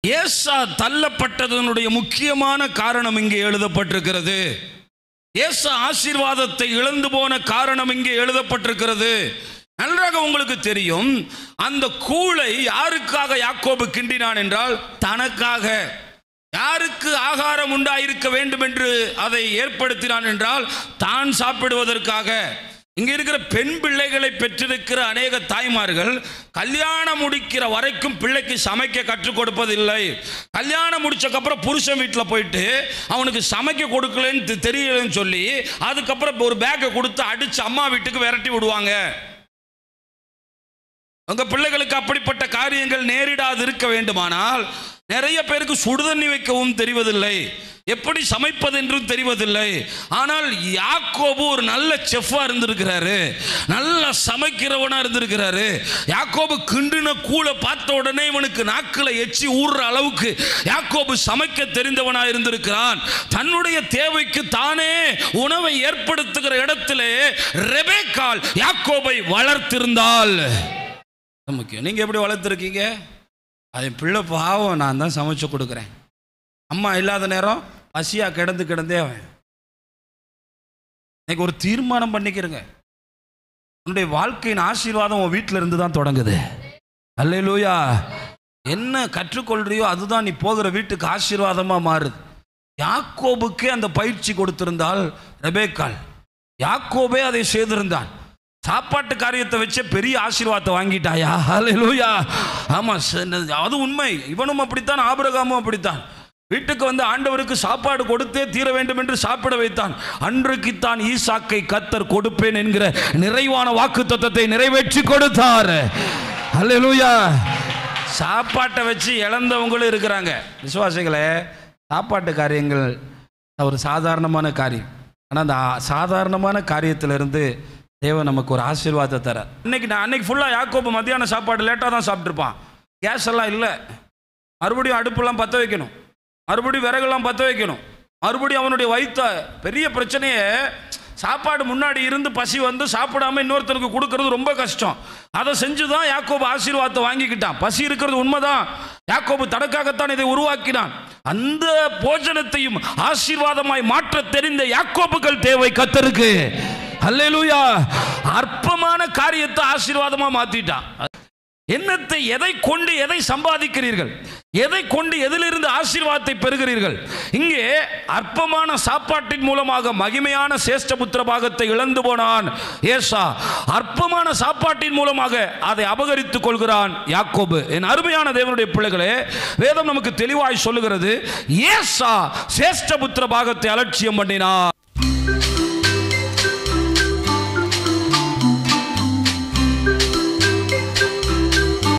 ஏசா தள்ளப்பட்டதனுடைய முக்கியமான காரணம் இங்கே எழுதப்பட்டிருக்கிறது ஏசா ஆசீர்வாதத்தை இழந்து போன காரணம் இங்கே எழுதப்பட்டிருக்கிறது நன்றாக உங்களுக்கு தெரியும் அந்த கூளை யாருக்காக யாக்கோபு கிண்டினான் என்றால் தனக்காக யாருக்கு ஆகாரம் உண்டாயிருக்க வேண்டும் என்று அதை ஏற்படுத்தினான் என்றால் தான் சாப்பிடுவதற்காக இங்க இருக்கிற பெண் பிள்ளைகளை பெற்றிருக்கிற அநேக தாய்மார்கள் கல்யாணம் முடிக்கிற வரைக்கும் பிள்ளைக்கு சமைக்க கற்றுக் கொடுப்பதில்லை கல்யாணம் முடிச்சக்கப்புறம் புருஷன் வீட்டில் போயிட்டு அவனுக்கு சமைக்க கொடுக்கலன்னு தெ- தெரியலன்னு சொல்லி அதுக்கப்புறம் ஒரு பேக்கை கொடுத்து அடிச்சு அம்மா வீட்டுக்கு விரட்டி விடுவாங்க உங்க பிள்ளைகளுக்கு அப்படிப்பட்ட காரியங்கள் நேரிடாது இருக்க வேண்டுமானால் நிறைய பேருக்கு சுடுதண்ணி வைக்கவும் தெரிவதில்லை எப்படி சமைப்பது என்றும் தெரிவதில்லை ஆனால் யாக்கோபு ஒரு நல்ல செஃப்பா இருந்திருக்கிறாரு நல்ல சமைக்கிறவனா இருந்திருக்கிறாரு யாக்கோபு கிண்டுன கூளை பார்த்த உடனே இவனுக்கு நாக்கில் எச்சி ஊறுற அளவுக்கு யாக்கோபு சமைக்க தெரிந்தவனா இருந்திருக்கிறான் தன்னுடைய தேவைக்கு தானே உணவை ஏற்படுத்துகிற இடத்திலே ரெபேக்கால் யாக்கோபை வளர்த்திருந்தாள் முக்கியம் நீங்கள் எப்படி வளர்த்துருக்கீங்க அது பிள்ளை பாவம் நான் தான் சமைச்சு கொடுக்குறேன் அம்மா இல்லாத நேரம் பசியா கிடந்து கிடந்தே அவன் இன்னைக்கு ஒரு தீர்மானம் பண்ணிக்கிறங்க உன்னுடைய வாழ்க்கையின் ஆசீர்வாதம் உன் வீட்டில் இருந்து தான் தொடங்குது அல்லேலூயா என்ன கற்றுக்கொள்றியோ அதுதான் நீ போகிற வீட்டுக்கு ஆசீர்வாதமாக மாறுது யாக்கோபுக்கே அந்த பயிற்சி கொடுத்திருந்தால் ரெபேக்கால் யாக்கோபே அதை செய்திருந்தான் சாப்பாட்டு காரியத்தை வச்சு பெரிய ஆசீர்வாதத்தை வாங்கிட்டாயா ஹalleluya ஆமா ச- அது உண்மை இவனும் அப்படித்தான் ஆபிரகாமும் அப்படித்தான் வீட்டுக்கு வந்து ஆண்டவருக்கு சாப்பாடு கொடுத்தே தீர வேண்டும் என்று சாப்பிட வைத்தான் அன்றைக்குத்தான் ஈசாக்கை கத்தர் கொடுப்பேன் என்கிற நிறைவான வாக்கு தத்தத்தை நிறைவேற்றி கொடுத்தார் ஹalleluya சாப்பாட்டை வச்சு இழந்தவங்களும் இருக்கிறாங்க விசுவாசிகளே சாப்பாட்டு காரியங்கள் ஒரு சாதாரணமான காரியம் ஆனால் அந்த ஆ- சாதாரணமான காரியத்திலிருந்து தேவன் நமக்கு ஒரு ஆசீர்வாதத்தை தர இன்னைக்கு நான் அன்னைக்கு ஃபுல்லாக யாக்கோப்பு மத்தியான சாப்பாடு லேட்டாக தான் சாப்பிட்ருப்பான் கேஸ் எல்லாம் இல்லை மறுபடியும் அடுப்பெல்லாம் பற்ற வைக்கணும் மறுபடியும் விறகுலாம் பற்ற வைக்கணும் மறுபடியும் அவனுடைய வயிற்ற பெரிய பிரச்சனையே சாப்பாடு முன்னாடி இருந்து பசி வந்து சாப்பிடாம இன்னொருத்தனுக்கு கொடுக்கறது ரொம்ப கஷ்டம் அதை செஞ்சு தான் யாக்கோபு ஆசீர்வாதத்தை வாங்கிக்கிட்டான் பசி இருக்கிறது உண்மைதான் யாக்கோபு தனக்காகத்தான் இதை உருவாக்கினான் அந்த போஜனத்தையும் ஆசீர்வாதமாய் மாற்ற தெரிந்த யாக்கோபுகள் தேவை கத்தருக்கு அல்லேலூயா அற்பமான காரியத்தை ஆசீர்வாதமா மாத்திட்டான் எண்ணத்தை எதை கொண்டு எதை சம்பாதிக்கிறீர்கள் எதை கொண்டு எதிலிருந்து ஆசீர்வாதத்தை பெறுகிறீர்கள் இங்கே அற்பமான சாப்பாட்டின் மூலமாக மகிமையான சேஷ்டபுத்திர பாகத்தை இழந்து போனான் ஏசா அற்பமான சாப்பாட்டின் மூலமாக அதை அபகரித்துக் கொள்கிறான் யாக்கோபு என் அருமையான தேவனுடைய பிள்ளைகளே வேதம் நமக்கு தெளிவாய் சொல்லுகிறது ஏசா சேஷ்டபுத்திர பாகத்தை அலட்சியம் பண்ணினான்